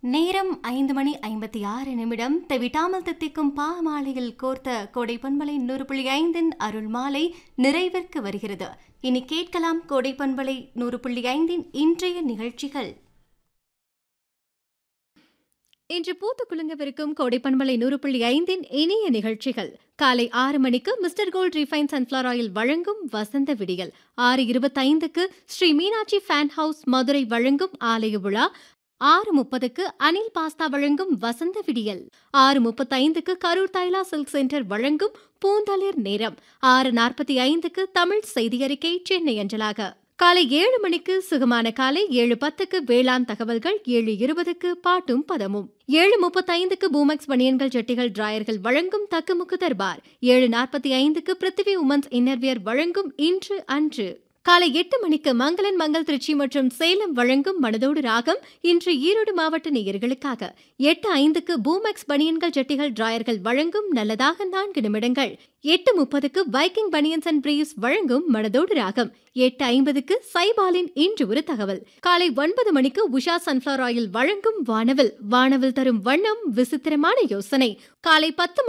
நேரம் ஐந்து மணி ஐம்பத்தி ஆறு நிமிடம் தெவிட்டாமல் தித்திக்கும் பாமாலையில் கோர்த்த கோடை பண்பலை நூறு புள்ளி ஐந்தின் அருள் மாலை நிறைவிற்கு வருகிறது இனி கேட்கலாம் கோடை பண்பலை நூறு புள்ளி ஐந்தின் இன்றைய நிகழ்ச்சிகள் இன்று பூத்து குலுங்கவிருக்கும் கோடைப்பண்பலை நூறு புள்ளி ஐந்தின் இனிய நிகழ்ச்சிகள் காலை ஆறு மணிக்கு mister gold refine sunflower oil வழங்கும் வசந்த விடியல் ஆறு இருபத்தைந்துக்கு ஸ்ரீ மீனாட்சி ஃபேன் ஹவுஸ் மதுரை வழங்கும் ஆலய விழா ஆறு முப்பதுக்கு அனில் பாஸ்தா வழங்கும் வசந்த விடியல் ஆறு முப்பத்தைந்துக்கு கரூர் தைலா சில்க் சென்டர் வழங்கும் பூந்தளிர் நேரம் ஆறு நாற்பத்தி ஐந்துக்கு தமிழ் செய்தியறிக்கை சென்னை அஞ்சலாக காலை ஏழு மணிக்கு சுகமான காலை ஏழு பத்துக்கு வேளாண் தகவல்கள் ஏழு இருபதுக்கு பாட்டும் பதமும் ஏழு முப்பத்தைந்துக்கு பூமெக்ஸ் பனியன்கள் ஜட்டிகள் டிராயர்கள் வழங்கும் தக்குமுக்கு தர்பார் ஏழு நாற்பத்தி ஐந்துக்கு பிருத்திவி உமன்ஸ் இன்னர்வியர் வழங்கும் இன்று அன்று காலை எட்டு மணிக்கு மங்களன் மங்கள் திருச்சி மற்றும் சேலம் வழங்கும் மனதோடு ராகம் இன்று ஈரோடு மாவட்ட நேயர்களுக்காக எட்டு ஐந்துக்கு பூமெக்ஸ் பனியன்கள் ஜட்டிகள் டிராயர்கள் வழங்கும் நல்லதாக நான்கு நிமிடங்கள் எட்டு முப்பதுக்கு வைக்கிங் பனியன்ஸ் அண்ட் பிரீவ்ஸ் வழங்கும் மனதோடு ராகம் எட்டு ஐம்பதுக்கு சைபாலின் இன்று ஒரு தகவல் காலை ஒன்பது மணிக்கு உஷா சன்ஃபிளவர் ஆயில் வழங்கும் வானவில் வானவில் தரும் வண்ணம் விசித்திரமான யோசனை காலை பத்து